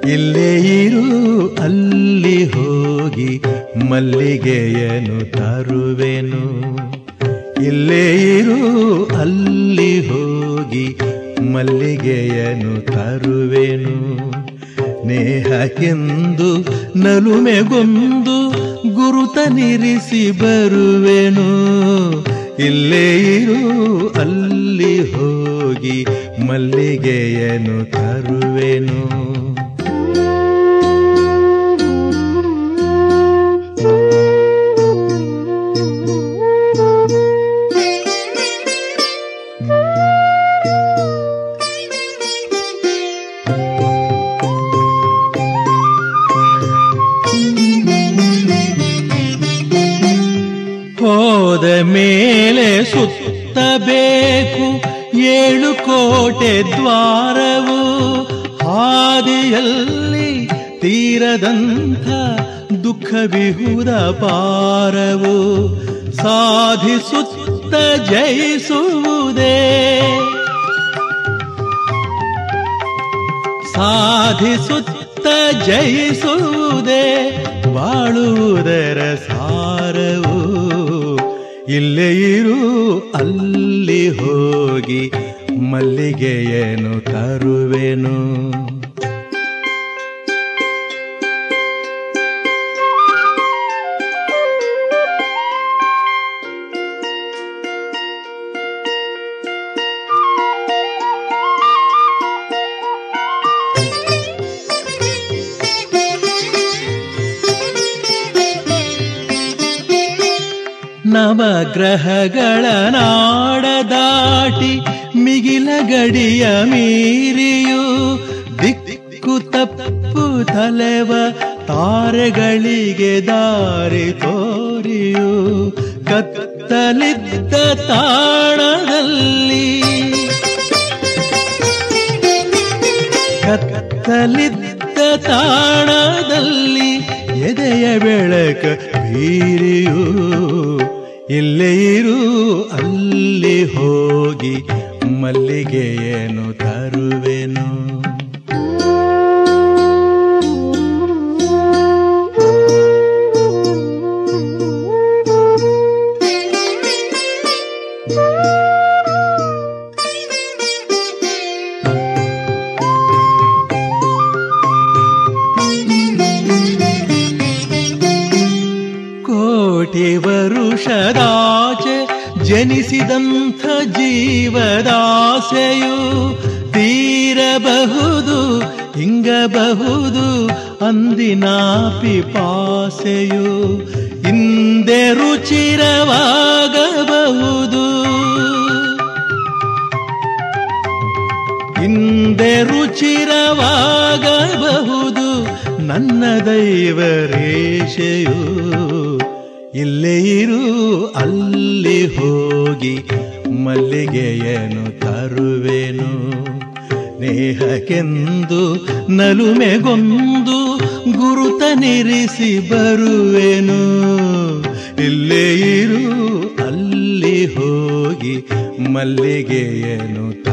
ಇಲ್ಲೇ ಇರು ಅಲ್ಲಿ ಹೋಗಿ ಮಲ್ಲಿಗೆಯನು ತರುವೆನು ಇಲ್ಲೇ ಇರು ಅಲ್ಲಿ ಹೋಗಿ ಮಲ್ಲಿಗೆಯನು ತರುವೆನು ನೇಹಕ್ಕೆಂದು ನಲುಮೆಗೊಂದು ಗುರುತನಿರಿಸಿ ಬರುವೆನು ಇಲ್ಲೇ ಇರು ಅಲ್ಲಿ ಹೋಗಿ ಮಲ್ಲಿಗೆಯನು ತರುವೆನು ಹೋದ ಮೇಲೆ ಸುತ್ತಬೇಕು ಏಳು ಕೋಟೆ ದ್ವಾರವು ಹಾದಿಯಲ್ಲಿ ತೀರದಂಥ ದುಃಖ ವಿಹುದ ಪಾರವು ಸಾಧಿಸುತ್ತ ಜಯಿಸುವುದೇ ಸಾಧಿಸುತ್ತ ಜಯಿಸುವುದೇ ಬಾಳುವುದರ ಸಾರವು ಇಲ್ಲೇ ಇರು ಅಲ್ಲಿ ಹೋಗಿ ಮಲ್ಲಿಗೆಯನು ತರುವೆನು ನವಗ್ರಹಗಳ ನಾಡ ದಾಟಿ ಮಿಗಿಲ ಗಡಿಯ ಮೀರಿಯು ದಿಕ್ಕು ತಪ್ಪು ತಲೆವ ತಾರೆಗಳಿಗೆ ದಾರಿ ತೋರಿಯು ಕತ್ತಲಿದ್ದ ತಾಣದಲ್ಲಿ ಕತ್ತಲಿದ್ದ ತಾಣದಲ್ಲಿ ಎದೆಯ ಬೆಳಕ ಬೀರಿಯು ಇಲ್ಲೇ ಇರು ಅಲ್ಲಿ ಹೋಗಿ ಮಲ್ಲಿಗೆಯನು ತರುವೆನು ಕೋಟಿ ವರುಷದಾಚೆ ಜನಿಸಿದಂಥ ಜೀವದಾಸೆಯು ತೀರಬಹುದು ಹಿಂಗಬಹುದು ಅಂದಿನ ಪಿಪಾಸೆಯು ಹಿಂದೆ ರುಚಿರವಾಗಬಹುದು ಹಿಂದೆ ರುಚಿರವಾಗಬಹುದು ನನ್ನ ದೈವ ರೇಷೆಯು ಇಲ್ಲೇ ಇರು ಅಲ್ಲಿ ಹೋಗಿ ಮಲ್ಲಿಗೆಯನು ತರುವೆನು ನೇಹಕ್ಕೆಂದು ನಲುಮೆಗೊಂದು ಗುರುತನಿರಿಸಿ ಬರುವೆನು ಇಲ್ಲೇ ಇರು ಅಲ್ಲಿ ಹೋಗಿ ಮಲ್ಲಿಗೆಯನು